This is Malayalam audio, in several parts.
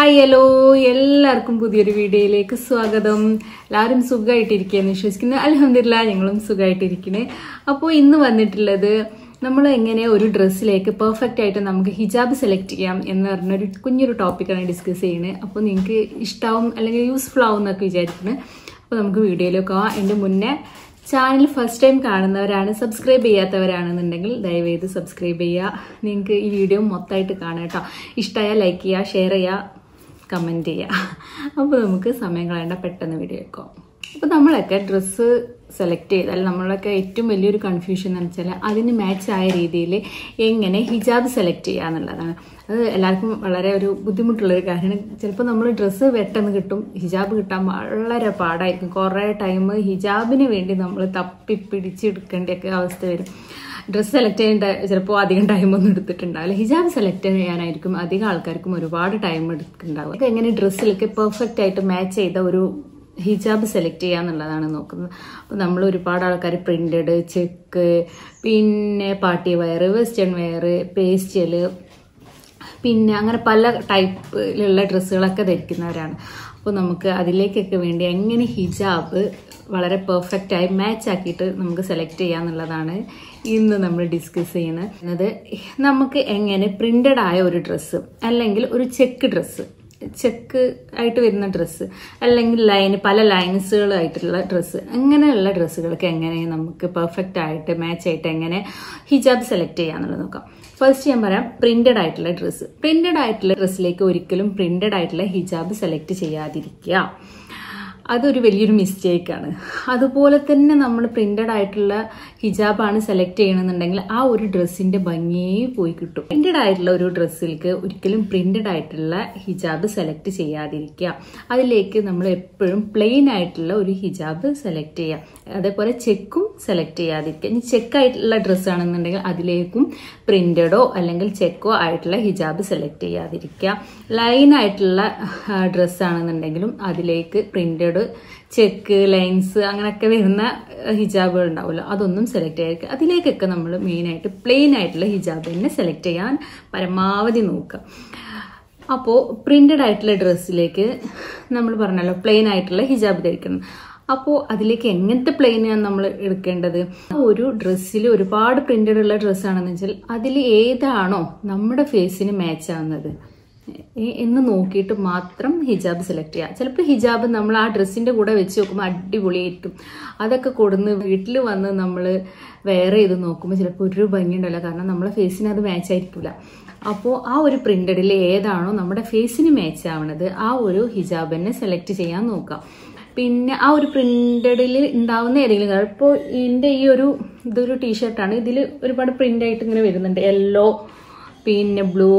ഹായ് ഹലോ എല്ലാവർക്കും പുതിയൊരു വീഡിയോയിലേക്ക് സ്വാഗതം എല്ലാവരും സുഖമായിട്ടിരിക്കുകയെന്ന് വിശ്വസിക്കുന്നു അലഹമില്ല ഞങ്ങളും സുഖമായിട്ടിരിക്കണേ അപ്പോൾ ഇന്ന് വന്നിട്ടുള്ളത് നമ്മൾ എങ്ങനെ ഒരു ഡ്രസ്സിലേക്ക് പെർഫെക്റ്റ് ആയിട്ട് നമുക്ക് ഹിജാബ് സെലക്ട് ചെയ്യാം എന്ന് പറഞ്ഞൊരു കുഞ്ഞൊരു ടോപ്പിക്കാണ് ഡിസ്കസ് ചെയ്യുന്നത് അപ്പോൾ നിങ്ങൾക്ക് ഇഷ്ടാവും അല്ലെങ്കിൽ യൂസ്ഫുൾ ആവും എന്നൊക്കെ വിചാരിക്കുന്നത് അപ്പോൾ നമുക്ക് വീഡിയോയിലേക്ക് പോകാം എൻ്റെ മുന്നേ ചാനൽ ഫസ്റ്റ് ടൈം കാണുന്നവരാണ് സബ്സ്ക്രൈബ് ചെയ്യാത്തവരാണെന്നുണ്ടെങ്കിൽ ദയവേത് സബ്സ്ക്രൈബ് ചെയ്യുക നിങ്ങൾക്ക് ഈ വീഡിയോ മൊത്തമായിട്ട് കാണാം കേട്ടോ ഇഷ്ടമായാൽ ലൈക്ക് ചെയ്യുക ഷെയർ ചെയ്യുക കമൻറ്റ് ചെയ്യുക അപ്പോൾ നമുക്ക് സമയം കളയേണ്ട പെട്ടെന്ന് വീഡിയോ വെക്കാം അപ്പോൾ നമ്മളൊക്കെ ഡ്രസ്സ് സെലക്ട് ചെയ്ത് അല്ലെങ്കിൽ നമ്മളൊക്കെ ഏറ്റവും വലിയൊരു കൺഫ്യൂഷൻ എന്ന് വെച്ചാൽ അതിന് മാച്ച് ആയ രീതിയിൽ എങ്ങനെ ഹിജാബ് സെലക്ട് ചെയ്യുക എന്നുള്ളതാണ് അത് എല്ലാവർക്കും വളരെ ഒരു ബുദ്ധിമുട്ടുള്ളൊരു കാര്യമാണ് ചിലപ്പോൾ നമ്മൾ ഡ്രസ്സ് പെട്ടെന്ന് കിട്ടും ഹിജാബ് കിട്ടാൻ വളരെ പാടായിരിക്കും കുറേ ടൈം ഹിജാബിന് വേണ്ടി നമ്മൾ തപ്പി പിടിച്ചെടുക്കേണ്ടയൊക്കെ അവസ്ഥ വരും ഡ്രസ്സ് സെലക്ട് ചെയ്യേണ്ട ചിലപ്പോൾ അധികം ടൈമൊന്നും എടുത്തിട്ടുണ്ടാവില്ല ഹിജാബ് സെലക്ട് ചെയ്യാനായിരിക്കും അധികം ആൾക്കാർക്കും ഒരുപാട് ടൈം എടുക്കുന്നുണ്ടാവും ഇതൊക്കെ എങ്ങനെ ഡ്രസ്സിലേക്ക് പെർഫെക്റ്റ് ആയിട്ട് മാച്ച് ചെയ്ത ഒരു ഹിജാബ് സെലക്ട് ചെയ്യുക എന്നുള്ളതാണ് നോക്കുന്നത് അപ്പോൾ നമ്മൾ ഒരുപാട് ആൾക്കാർ പ്രിന്റഡ് ചെക്ക് പിന്നെ party wear western wear pastel പിന്നെ അങ്ങനെ പല ടൈപ്പിലുള്ള ഡ്രസ്സുകളൊക്കെ ധരിക്കുന്നവരാണ് അപ്പോൾ നമുക്ക് അതിലേക്കൊക്കെ വേണ്ടി എങ്ങനെ ഹിജാബ് വളരെ പെർഫെക്റ്റ് ആയി മാച്ച് ആക്കിയിട്ട് നമുക്ക് സെലക്ട് ചെയ്യാന്നുള്ളതാണ് ഇന്ന് നമ്മൾ ഡിസ്കസ് ചെയ്യുന്നത് നമുക്ക് എങ്ങനെ പ്രിന്റഡ് ആയ ഒരു ഡ്രസ്സ് അല്ലെങ്കിൽ ഒരു ചെക്ക് ഡ്രസ്സ് ചെക്ക് ആയിട്ട് വരുന്ന ഡ്രസ്സ് അല്ലെങ്കിൽ ലൈൻ പല ലൈൻസുകളായിട്ടുള്ള ഡ്രസ്സ് അങ്ങനെയുള്ള ഡ്രസ്സുകൾക്ക് എങ്ങനെ നമുക്ക് പെർഫെക്റ്റ് ആയിട്ട് മാച്ച് ആയിട്ട് എങ്ങനെ ഹിജാബ് സെലക്ട് ചെയ്യാന്നുള്ളത് നോക്കാം ഫസ്റ്റ് ഞാൻ പറയാം പ്രിന്റഡ് ആയിട്ടുള്ള ഡ്രസ്സ് പ്രിന്റഡ് ആയിട്ടുള്ള ഡ്രസ്സിലേക്ക് ഒരിക്കലും പ്രിന്റഡ് ആയിട്ടുള്ള ഹിജാബ് സെലക്ട് ചെയ്യാതിരിക്കുക അതൊരു വലിയൊരു മിസ്റ്റേക്കാണ് അതുപോലെ തന്നെ നമ്മൾ പ്രിന്റഡ് ആയിട്ടുള്ള ഹിജാബാണ് സെലക്ട് ചെയ്യണമെന്നുണ്ടെങ്കിൽ ആ ഒരു ഡ്രസ്സിന്റെ ഭംഗിയേ പോയി കിട്ടും പ്രിന്റഡ് ആയിട്ടുള്ള ഒരു ഡ്രസ്സിലേക്ക് ഒരിക്കലും പ്രിന്റഡ് ആയിട്ടുള്ള ഹിജാബ് സെലക്ട് ചെയ്യാതിരിക്കുക അതിലേക്ക് നമ്മൾ എപ്പോഴും പ്ലെയിൻ ആയിട്ടുള്ള ഒരു ഹിജാബ് സെലക്ട് ചെയ്യുക അതേപോലെ ചെക്കും സെലക്ട് ചെയ്യാതിരിക്കുക ഇനി ചെക്കായിട്ടുള്ള ഡ്രസ്സ് ആണെന്നുണ്ടെങ്കിൽ അതിലേക്കും പ്രിന്റഡോ അല്ലെങ്കിൽ ചെക്കോ ആയിട്ടുള്ള ഹിജാബ് സെലക്ട് ചെയ്യാതിരിക്കുക ലൈൻ ആയിട്ടുള്ള ഡ്രസ്സ് ആണെന്നുണ്ടെങ്കിലും അതിലേക്ക് പ്രിന്റഡ് ചെക്ക് ലൈൻസ് അങ്ങനെയൊക്കെ വരുന്ന ഹിജാബുകൾ ഉണ്ടാവുമല്ലോ അതൊന്നും സെലക്ട് ചെയ്യാതിരിക്കുക അതിലേക്കൊക്കെ നമ്മൾ മെയിനായിട്ട് പ്ലെയിൻ ആയിട്ടുള്ള ഹിജാബ് തന്നെ സെലക്ട് ചെയ്യാൻ പരമാവധി നോക്കുക അപ്പോൾ പ്രിന്റഡ് ആയിട്ടുള്ള ഡ്രസ്സിലേക്ക് നമ്മൾ പറഞ്ഞല്ലോ പ്ലെയിൻ ആയിട്ടുള്ള ഹിജാബ് ധരിക്കണം അപ്പോൾ അതിലേക്ക് എങ്ങനത്തെ പ്ലെയിനാണ് നമ്മൾ എടുക്കേണ്ടത് ഒരു ഡ്രസ്സിൽ ഒരുപാട് പ്രിന്റഡ് ഉള്ള ഡ്രസ്സാണെന്ന് വെച്ചാൽ അതിൽ ഏതാണോ നമ്മുടെ ഫേസിന് മാച്ച് ആവുന്നത് എന്ന് നോക്കിയിട്ട് മാത്രം ഹിജാബ് സെലക്ട് ചെയ്യുക ചിലപ്പോൾ ഹിജാബ് നമ്മൾ ആ ഡ്രസ്സിൻ്റെ കൂടെ വെച്ച് നോക്കുമ്പോൾ അടിപൊളിയായിരിക്കും അതൊക്കെ കൊടുന്ന് വീട്ടിൽ വന്ന് നമ്മൾ വേറെ ഇത് നോക്കുമ്പോൾ ചിലപ്പോൾ ഒരു ഭംഗി ഉണ്ടല്ലോ കാരണം നമ്മളെ ഫേസിന് അത് മാച്ച് ആയിരിക്കില്ല അപ്പോൾ ആ ഒരു പ്രിന്റഡിൽ ഏതാണോ നമ്മുടെ ഫേസിന് മാച്ച് ആവണത് ആ ഒരു ഹിജാബ് തന്നെ സെലക്ട് ചെയ്യാൻ നോക്കാം പിന്നെ ആ ഒരു പ്രിന്റഡിൽ ഉണ്ടാവുന്ന ഏതെങ്കിലും കളർ ഇപ്പോൾ എൻ്റെ ഈ ഒരു ഇതൊരു ടീഷർട്ടാണ് ഇതിൽ ഒരുപാട് പ്രിന്റ് ആയിട്ട് ഇങ്ങനെ വരുന്നുണ്ട് യെല്ലോ പിന്നെ ബ്ലൂ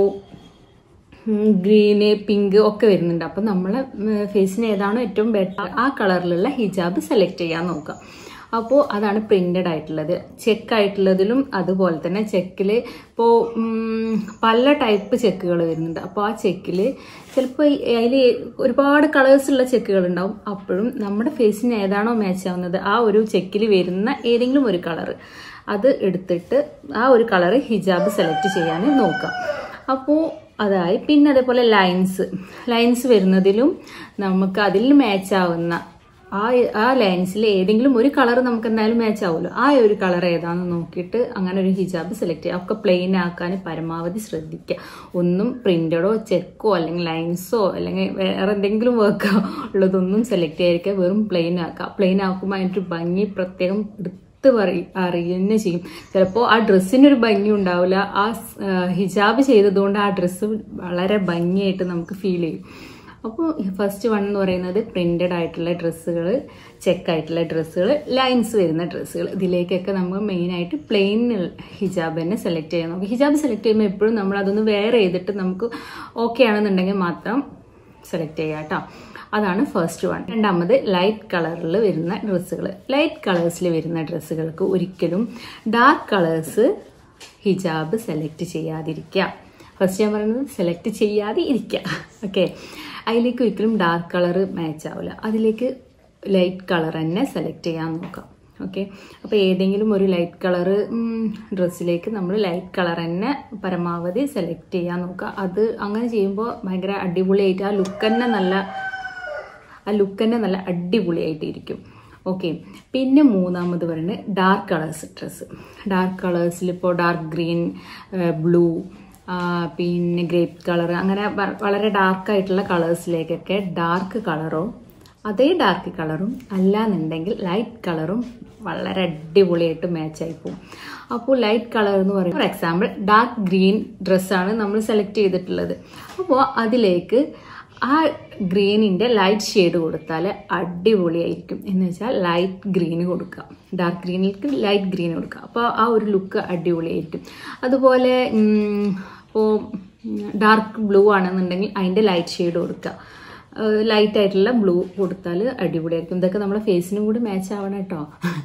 ഗ്രീന് പിങ്ക് ഒക്കെ വരുന്നുണ്ട് അപ്പം നമ്മളെ ഫേസിന് ഏതാണോ ഏറ്റവും ബെറ്റർ ആ കളറിലുള്ള ഹിജാബ് സെലക്ട് ചെയ്യാൻ നോക്കാം അപ്പോൾ അതാണ് പ്രിന്റഡ് ആയിട്ടുള്ളത് ചെക്ക് ആയിട്ടുള്ളതിലും അതുപോലെ തന്നെ ചെക്കിൽ ഇപ്പോൾ പല ടൈപ്പ് ചെക്കുകൾ വരുന്നുണ്ട് അപ്പോൾ ആ ചെക്കിൽ ചിലപ്പോൾ അതിൽ ഒരുപാട് കളേഴ്സ് ഉള്ള ചെക്കുകൾ ഉണ്ടാവും അപ്പോഴും നമ്മുടെ ഫേസിന് ഏതാണോ മാച്ച് ആവുന്നത് ആ ഒരു ചെക്കിൽ വരുന്ന ഏതെങ്കിലും ഒരു കളർ അത് എടുത്തിട്ട് ആ ഒരു കളർ ഹിജാബ് സെലക്ട് ചെയ്യാൻ നോക്കാം അപ്പോൾ അതായി പിന്നെ അതേപോലെ ലൈൻസ് ലൈൻസ് വരുന്നതിലും നമുക്ക് അതിൽ മാച്ച് ആവുന്ന ആ ആ ലൈൻസിൽ ഏതെങ്കിലും ഒരു കളർ നമുക്ക് എന്തായാലും മാച്ച് ആവുമല്ലോ ആ ഒരു കളർ ഏതാണെന്ന് നോക്കിയിട്ട് അങ്ങനെ ഒരു ഹിജാബ് സെലക്ട് ചെയ്യുക ഒക്കെ പ്ലെയിൻ ആക്കാൻ പരമാവധി ശ്രദ്ധിക്കുക ഒന്നും പ്രിന്റഡോ ചെക്കോ അല്ലെങ്കിൽ ലൈൻസോ അല്ലെങ്കിൽ വേറെ എന്തെങ്കിലും വർക്കോ ഉള്ളതൊന്നും സെലക്ട് ചെയ്യാതിരിക്കുക വെറും പ്ലെയിൻ ആക്കുക പ്ലെയിൻ ആക്കുമ്പോൾ അതിൻ്റെ ഭംഗി പ്രത്യേകം എടുത്ത് പറയും അറിയുന്നെ ചെയ്യും ചിലപ്പോൾ ആ ഡ്രസ്സിനൊരു ഭംഗി ഉണ്ടാവില്ല ആ ഹിജാബ് ചെയ്തതുകൊണ്ട് ആ ഡ്രസ്സ് വളരെ ഭംഗിയായിട്ട് നമുക്ക് ഫീൽ ചെയ്യും അപ്പോൾ ഫസ്റ്റ് വൺ എന്ന് പറയുന്നത് പ്രിന്റഡ് ആയിട്ടുള്ള ഡ്രസ്സുകൾ ചെക്ക് ആയിട്ടുള്ള ഡ്രസ്സുകൾ ലൈൻസ് വരുന്ന ഡ്രസ്സുകൾ ഇതിലേക്കൊക്കെ നമ്മൾ മെയിനായിട്ട് പ്ലെയിൻ ഹിജാബ് തന്നെ സെലക്ട് ചെയ്യാൻ നോക്കും ഹിജാബ് സെലക്ട് ചെയ്യുമ്പോൾ എപ്പോഴും നമ്മൾ അതൊന്ന് വെയർ ചെയ്തിട്ട് നമുക്ക് ഓക്കെ ആണെന്നുണ്ടെങ്കിൽ മാത്രം സെലക്ട് ചെയ്യാം കേട്ടോ അതാണ് ഫസ്റ്റ് വൺ രണ്ടാമത് ലൈറ്റ് കളറിൽ വരുന്ന ഡ്രസ്സുകൾ ലൈറ്റ് കളേഴ്സിൽ വരുന്ന ഡ്രസ്സുകൾക്ക് ഒരിക്കലും ഡാർക്ക് കളേഴ്സ് ഹിജാബ് സെലക്ട് ചെയ്യാതിരിക്കുക ഫസ്റ്റ് ഞാൻ പറയുന്നത് സെലക്ട് ചെയ്യാതെ ഇരിക്കുക ഓക്കെ അതിലേക്ക് ഒരിക്കലും ഡാർക്ക് കളർ മാച്ച് ആവില്ല അതിലേക്ക് ലൈറ്റ് കളർ തന്നെ സെലക്ട് ചെയ്യാൻ നോക്കാം ഓക്കെ അപ്പോൾ ഏതെങ്കിലും ഒരു ലൈറ്റ് കളറ് ഡ്രസ്സിലേക്ക് നമ്മൾ ലൈറ്റ് കളർ തന്നെ പരമാവധി സെലക്ട് ചെയ്യാൻ നോക്കുക അത് അങ്ങനെ ചെയ്യുമ്പോൾ ഭയങ്കര അടിപൊളിയായിട്ട് ആ ലുക്ക് തന്നെ നല്ല ആ ലുക്ക് തന്നെ നല്ല അടിപൊളിയായിട്ടിരിക്കും ഓക്കെ പിന്നെ മൂന്നാമത് പറയുന്നത് ഡാർക്ക് കളേഴ്സ് ഡ്രസ്സ് ഡാർക്ക് കളേഴ്സിൽ ഇപ്പോൾ ഡാർക്ക് ഗ്രീൻ ബ്ലൂ പിന്നെ ഗ്രേപ്പ് കളർ അങ്ങനെ വ- വളരെ ഡാർക്കായിട്ടുള്ള കളേഴ്സിലേക്കൊക്കെ ഡാർക്ക് കളറോ അതേ ഡാർക്ക് കളറും അല്ലാന്നുണ്ടെങ്കിൽ ലൈറ്റ് കളറും വളരെ അടിപൊളിയായിട്ട് മാച്ചായി പോകും അപ്പോൾ ലൈറ്റ് കളർ എന്ന് പറയുമ്പോൾ ഫോർ എക്സാമ്പിൾ ഡാർക്ക് ഗ്രീൻ ഡ്രസ്സാണ് നമ്മൾ സെലക്ട് ചെയ്തിട്ടുള്ളത് അപ്പോൾ അതിലേക്ക് ആ ഗ്രീനിൻ്റെ ലൈറ്റ് ഷെയ്ഡ് കൊടുത്താൽ അടിപൊളിയായിരിക്കും എന്ന് വെച്ചാൽ ലൈറ്റ് ഗ്രീന് കൊടുക്കുക ഡാർക്ക് ഗ്രീനിലേക്ക് ലൈറ്റ് ഗ്രീൻ കൊടുക്കുക അപ്പോൾ ആ ഒരു ലുക്ക് അടിപൊളിയായിരിക്കും അതുപോലെ ഇപ്പോൾ ഡാർക്ക് ബ്ലൂ ആണെന്നുണ്ടെങ്കിൽ അതിൻ്റെ ലൈറ്റ് ഷെയ്ഡ് കൊടുക്കുക ലൈറ്റ് ആയിട്ടുള്ള ബ്ലൂ കൊടുത്താൽ അടിപൊളിയായിരിക്കും ഇതൊക്കെ നമ്മുടെ ഫേസിനും കൂടി മാച്ച് ആവണം കേട്ടോ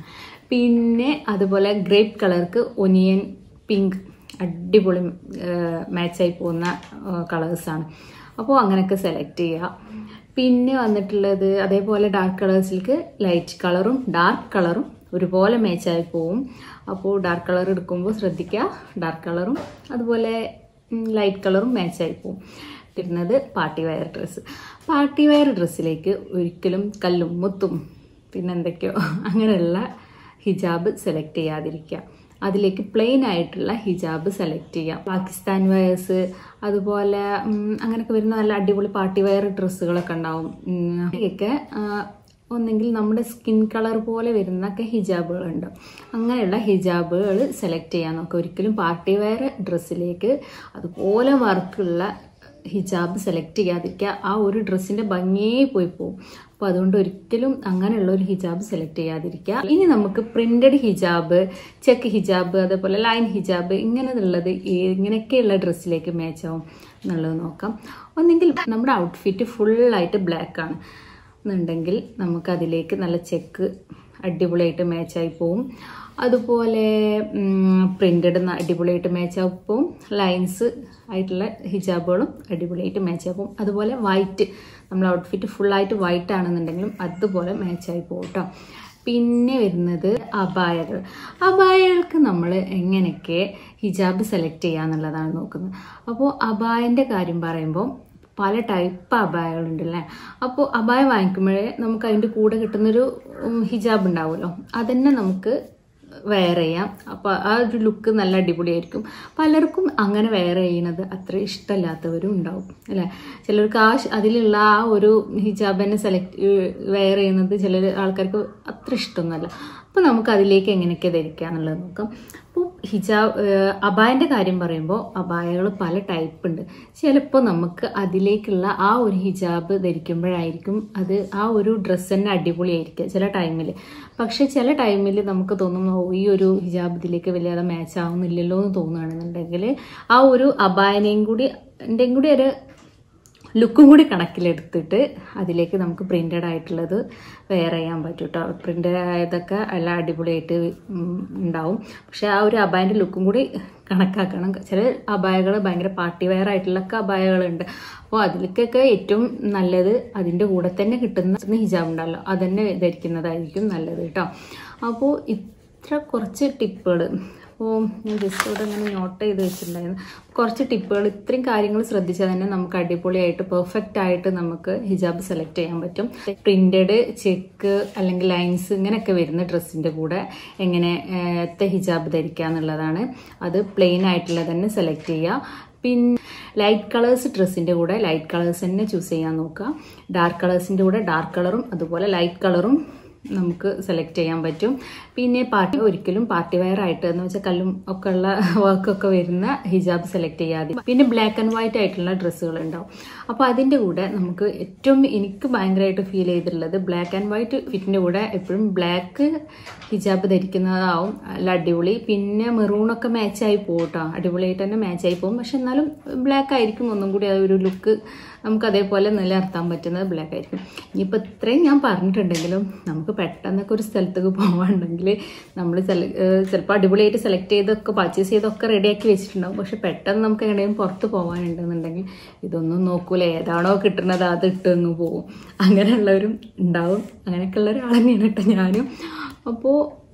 പിന്നെ അതുപോലെ ഗ്രേപ്പ് കളർക്ക് ഒനിയൻ പിങ്ക് അടിപൊളി മാച്ചായി പോകുന്ന കളേഴ്സാണ് അപ്പോൾ അങ്ങനെയൊക്കെ സെലക്ട് ചെയ്യുക പിന്നെ വന്നിട്ടുള്ളത് അതേപോലെ ഡാർക്ക് കളേഴ്സിലേക്ക് ലൈറ്റ് കളറും ഡാർക്ക് കളറും ഒരുപോലെ മാച്ചായി പോവും അപ്പോൾ ഡാർക്ക് കളർ എടുക്കുമ്പോൾ ശ്രദ്ധിക്കുക ഡാർക്ക് കളറും അതുപോലെ ലൈറ്റ് കളറും മാച്ചായി പോവും വരുന്നത് party wear dress party wear ഡ്രസ്സിലേക്ക് ഒരിക്കലും കല്ലും മുത്തും പിന്നെ എന്തൊക്കെയോ അങ്ങനെയുള്ള ഹിജാബ് സെലക്ട് ചെയ്യാതിരിക്കുക അതിലേക്ക് പ്ലെയിൻ ആയിട്ടുള്ള ഹിജാബ് സെലക്ട് ചെയ്യാം പാകിസ്ഥാൻ വെയേഴ്സ് അതുപോലെ ഉം, അങ്ങനെയൊക്കെ വരുന്ന നല്ല അടിപൊളി പാർട്ടി വെയർ ഡ്രസ്സുകളൊക്കെ ഉണ്ടാവും ഉം, ഒക്കെ ആ, ഒന്നെങ്കിൽ നമ്മുടെ സ്കിൻ കളർ പോലെ വരുന്നൊക്കെ ഹിജാബുകളുണ്ട് അങ്ങനെയുള്ള ഹിജാബുകൾ സെലക്ട് ചെയ്യാൻ നോക്കുക ഒരിക്കലും പാർട്ടി വെയർ ഡ്രസ്സിലേക്ക് അതുപോലെ വർക്കുള്ള ഹിജാബ് സെലക്ട് ചെയ്യാതിരിക്കുക ആ ഒരു ഡ്രസ്സിന്റെ ഭംഗിയേ പോയി പോകും അപ്പോൾ അതുകൊണ്ട് ഒരിക്കലും അങ്ങനെയുള്ള ഒരു ഹിജാബ് സെലക്ട് ചെയ്യാതിരിക്കുക ഇനി നമുക്ക് പ്രിന്റഡ് ഹിജാബ് ചെക്ക് ഹിജാബ് അതേപോലെ ലൈൻ ഹിജാബ് ഇങ്ങനെയുള്ളത് ഇങ്ങനെയൊക്കെയുള്ള ഡ്രസ്സിലേക്ക് മാച്ച് ആവും എന്നുള്ളത് നോക്കാം ഒന്നെങ്കിൽ നമ്മുടെ ഔട്ട്ഫിറ്റ് ഫുള്ളായിട്ട് ബ്ലാക്ക് ആണ് എന്നുണ്ടെങ്കിൽ നമുക്ക് അതിലേക്ക് നല്ല ചെക്ക് അടിപൊളിയായിട്ട് മാച്ചായി പോവും അതുപോലെ പ്രിന്റഡ് അടിപൊളിയായിട്ട് മാച്ചായി പോവും ലൈൻസ് ആയിട്ടുള്ള ഹിജാബുകളും അടിപൊളിയായിട്ട് മാച്ചായി പോവും അതുപോലെ വൈറ്റ് നമ്മൾ ഔട്ട്ഫിറ്റ് ഫുള്ളായിട്ട് വൈറ്റ് ആണെന്നുണ്ടെങ്കിലും അതുപോലെ മാച്ചായി പോകും കേട്ടോ പിന്നെ വരുന്നത് അബായകൾ അബായകൾക്ക് നമ്മൾ എങ്ങനെയൊക്കെ ഹിജാബ് സെലക്ട് ചെയ്യാന്നുള്ളതാണ് നോക്കുന്നത് അപ്പോൾ അബായൻ്റെ കാര്യം പറയുമ്പോൾ പല ടൈപ്പ് അബായകളുണ്ടല്ലേ അപ്പോൾ അബായ വാങ്ങിക്കുമ്പോഴേ നമുക്ക് അതിൻ്റെ കൂടെ കിട്ടുന്നൊരു ഉം, ഹിജാബ് ഉണ്ടാവുമല്ലോ അതന്നെ നമുക്ക് വെയർ ചെയ്യാം അപ്പോൾ ആ ഒരു ലുക്ക് നല്ല അടിപൊളിയായിരിക്കും പലർക്കും അങ്ങനെ വെയർ ചെയ്യുന്നത് അത്ര ഇഷ്ടമല്ലാത്തവരും ഉണ്ടാവും അല്ലേ ചിലർക്ക് ആ ഷ്- അതിലുള്ള ആ ഒരു ഹിജാബ് തന്നെ സെലക്ട് വെയർ ചെയ്യുന്നത് ചില ആൾക്കാർക്ക് അത്ര ഇഷ്ടമൊന്നുമല്ല അപ്പോൾ നമുക്ക് അതിലേക്ക് എങ്ങനെയൊക്കെ ധരിക്കുക എന്നുള്ളത് നോക്കാം അപ്പോൾ ഹിജാബ് അബായൻ്റെ കാര്യം പറയുമ്പോൾ അബായകൾ പല ടൈപ്പ് ഉണ്ട് ചിലപ്പോൾ നമുക്ക് അതിലേക്കുള്ള ആ ഒരു ഹിജാബ് ധരിക്കുമ്പോഴായിരിക്കും അത് ആ ഒരു ഡ്രസ്സ് തന്നെ അടിപൊളിയായിരിക്കുക ചില ടൈമിൽ പക്ഷെ ചില ടൈമിൽ നമുക്ക് തോന്നും "ഓ, ഈ ഒരു ഹിജാബ് ഇതിലേക്ക് വല്ലാതെ മാച്ച് ആവുന്നില്ലല്ലോ എന്ന് തോന്നുകയാണെന്നുണ്ടെങ്കിൽ ആ ഒരു അബായനെയും കൂടി എൻ്റെയും കൂടി ഒരു ലുക്കും കൂടി കണക്കിലെടുത്തിട്ട് അതിലേക്ക് നമുക്ക് പ്രിന്റഡ് ആയിട്ടുള്ളത് വെയർ ചെയ്യാൻ പറ്റും കേട്ടോ പ്രിന്റഡ് ആയതൊക്കെ എല്ലാം അടിപൊളിയായിട്ട് ഉം, ഉണ്ടാവും പക്ഷെ ആ ഒരു അബായൻ്റെ ലുക്കും കൂടി കണക്കാക്കണം ചില അബായകൾ ഭയങ്കര പാർട്ടി വെയർ ആയിട്ടുള്ളൊക്കെ അബായകളുണ്ട് അപ്പോൾ അതിലേക്കൊക്കെ ഏറ്റവും നല്ലത് അതിൻ്റെ കൂടെ തന്നെ കിട്ടുന്ന ഹിജാബ് ഉണ്ടല്ലോ അതന്നെ ധരിക്കുന്നതായിരിക്കും നല്ലത് കേട്ടോ അപ്പോൾ ഇത്ര കുറച്ച് ടിപ്പുകൾ അപ്പോൾ ഞാൻ ജസ്റ്റ് ഇവിടെ അങ്ങനെ നോട്ട് ചെയ്ത് വെച്ചിട്ടുണ്ടായിരുന്നു കുറച്ച് ടിപ്പുകൾ ഇത്രയും കാര്യങ്ങൾ ശ്രദ്ധിച്ചാൽ തന്നെ നമുക്ക് അടിപൊളിയായിട്ട് പെർഫെക്റ്റ് ആയിട്ട് നമുക്ക് ഹിജാബ് സെലക്ട് ചെയ്യാൻ പറ്റും പ്രിന്റഡ് ചെക്ക് അല്ലെങ്കിൽ ലൈൻസ് ഇങ്ങനെയൊക്കെ വരുന്ന ഡ്രസ്സിൻ്റെ കൂടെ എങ്ങനെ എത്തെ ഹിജാബ് ധരിക്കുക എന്നുള്ളതാണ് അത് പ്ലെയിൻ ആയിട്ടുള്ള തന്നെ സെലക്ട് ചെയ്യുക പിന്നെ ലൈറ്റ് കളേഴ്സ് ഡ്രസ്സിൻ്റെ കൂടെ ലൈറ്റ് കളേഴ്സ് തന്നെ ചൂസ് ചെയ്യാൻ നോക്കുക ഡാർക്ക് കളേഴ്സിൻ്റെ കൂടെ ഡാർക്ക് കളറും അതുപോലെ ലൈറ്റ് കളറും നമുക്ക് സെലക്ട് ചെയ്യാൻ പറ്റും പിന്നെ പാർട്ടി ഒരിക്കലും പാർട്ടി വെയർ ആയിട്ട് എന്ന് വെച്ചാൽ കല്ലും ഒക്കെ ഉള്ള വർക്കൊക്കെ വരുന്ന ഹിജാബ് സെലക്ട് ചെയ്യാതെ പിന്നെ ബ്ലാക്ക് ആൻഡ് വൈറ്റ് ആയിട്ടുള്ള ഡ്രസ്സുകൾ ഉണ്ടാവും അപ്പോൾ അതിൻ്റെ കൂടെ നമുക്ക് ഏറ്റവും എനിക്ക് ഭയങ്കരമായിട്ട് ഫീൽ ചെയ്തിട്ടുള്ളത് ബ്ലാക്ക് ആൻഡ് വൈറ്റ് ഫിറ്റിൻ്റെ കൂടെ എപ്പോഴും ബ്ലാക്ക് ഹിജാബ് ധരിക്കുന്നതാവും നല്ല അടിപൊളി പിന്നെ മെറൂണൊക്കെ മാച്ചായി പോകും കേട്ടോ അടിപൊളിയായിട്ട് തന്നെ മാച്ചായി പോകും പക്ഷെ എന്നാലും ബ്ലാക്ക് ആയിരിക്കും ഒന്നും കൂടി ആ ഒരു ലുക്ക് നമുക്ക് അതേപോലെ നിലനിർത്താൻ പറ്റുന്നത് ബ്ലാക്ക് ആയിരിക്കും ഇനിയിപ്പോൾ ഇത്രയും ഞാൻ പറഞ്ഞിട്ടുണ്ടെങ്കിലും നമുക്ക് പെട്ടെന്നൊക്കെ ഒരു സ്ഥലത്തേക്ക് പോകാനുണ്ടെങ്കിൽ നമ്മൾ ചിലപ്പോൾ അടിപൊളിയായിട്ട് സെലക്ട് ചെയ്തൊക്കെ പർച്ചേസ് ചെയ്തൊക്കെ റെഡിയാക്കി വെച്ചിട്ടുണ്ടാവും പക്ഷെ പെട്ടെന്ന് നമുക്ക് എവിടെയും പുറത്ത് പോകാനുണ്ടെന്നുണ്ടെങ്കിൽ ഇതൊന്നും നോക്കൂല ഏതാണോ കിട്ടുന്നത് അത് ഇട്ടങ്ങ് പോകും അങ്ങനെയുള്ളവരും ഉണ്ടാവും അങ്ങനെയൊക്കെ ഉള്ള ഒരാൾ തന്നെയാണ് കേട്ടോ ഞാനും അപ്പോൾ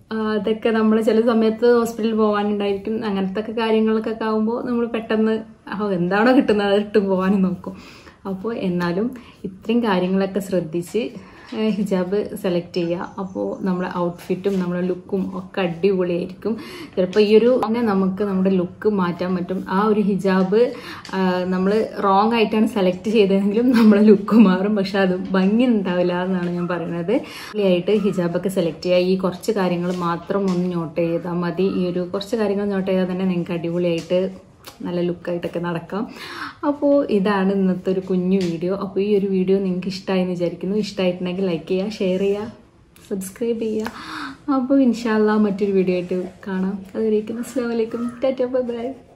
ആ, അതൊക്കെ നമ്മൾ ചില സമയത്ത് ഹോസ്പിറ്റലിൽ പോകാനുണ്ടായിരിക്കും അങ്ങനത്തെ ഒക്കെ കാര്യങ്ങൾക്കൊക്കെ ആകുമ്പോൾ നമ്മൾ പെട്ടെന്ന് ആ, എന്താണോ കിട്ടുന്നത് അത് ഇട്ട് പോകാനും നോക്കും അപ്പോൾ എന്നാലും ഇത്രയും കാര്യങ്ങളൊക്കെ ശ്രദ്ധിച്ച് ഏഹ്, ഹിജാബ് സെലക്ട് ചെയ്യുക അപ്പോൾ നമ്മുടെ ഔട്ട്ഫിറ്റും നമ്മുടെ ലുക്കും ഒക്കെ അടിപൊളിയായിരിക്കും ചിലപ്പോൾ ഈ ഒരു തന്നെ നമുക്ക് നമ്മുടെ ലുക്ക് മാറ്റാൻ പറ്റും ആ ഒരു ഹിജാബ് നമ്മൾ റോങ് ആയിട്ടാണ് സെലക്ട് ചെയ്തതെങ്കിലും നമ്മുടെ ലുക്ക് മാറും പക്ഷെ അത് ഭംഗി ഉണ്ടാവില്ല എന്നാണ് ഞാൻ പറയുന്നത് ആയിട്ട് ഹിജാബൊക്കെ സെലക്ട് ചെയ്യുക ഈ കുറച്ച് കാര്യങ്ങൾ മാത്രം ഒന്ന് നോട്ട് ചെയ്താൽ മതി ഈ ഒരു കുറച്ച് കാര്യങ്ങൾ നോട്ട് ചെയ്താൽ തന്നെ നിങ്ങൾക്ക് അടിപൊളിയായിട്ട് നല്ല ലുക്കായിട്ടൊക്കെ നടക്കാം അപ്പോൾ ഇതാണ് ഇന്നത്തെ ഒരു കുഞ്ഞു വീഡിയോ അപ്പോൾ ഈ ഒരു വീഡിയോ നിങ്ങൾക്ക് ഇഷ്ടമായി എന്ന് വിചാരിക്കുന്നു ഇഷ്ടമായിട്ടുണ്ടെങ്കിൽ ലൈക്ക് ചെയ്യുക ഷെയർ ചെയ്യുക സബ്സ്ക്രൈബ് ചെയ്യുക അപ്പോൾ ഇൻഷാല്ല മറ്റൊരു വീഡിയോ ആയിട്ട് കാണാം അതുവരേക്കും അസ്സാം വലൈക്കും ടാറ്റ ബൈ ബൈ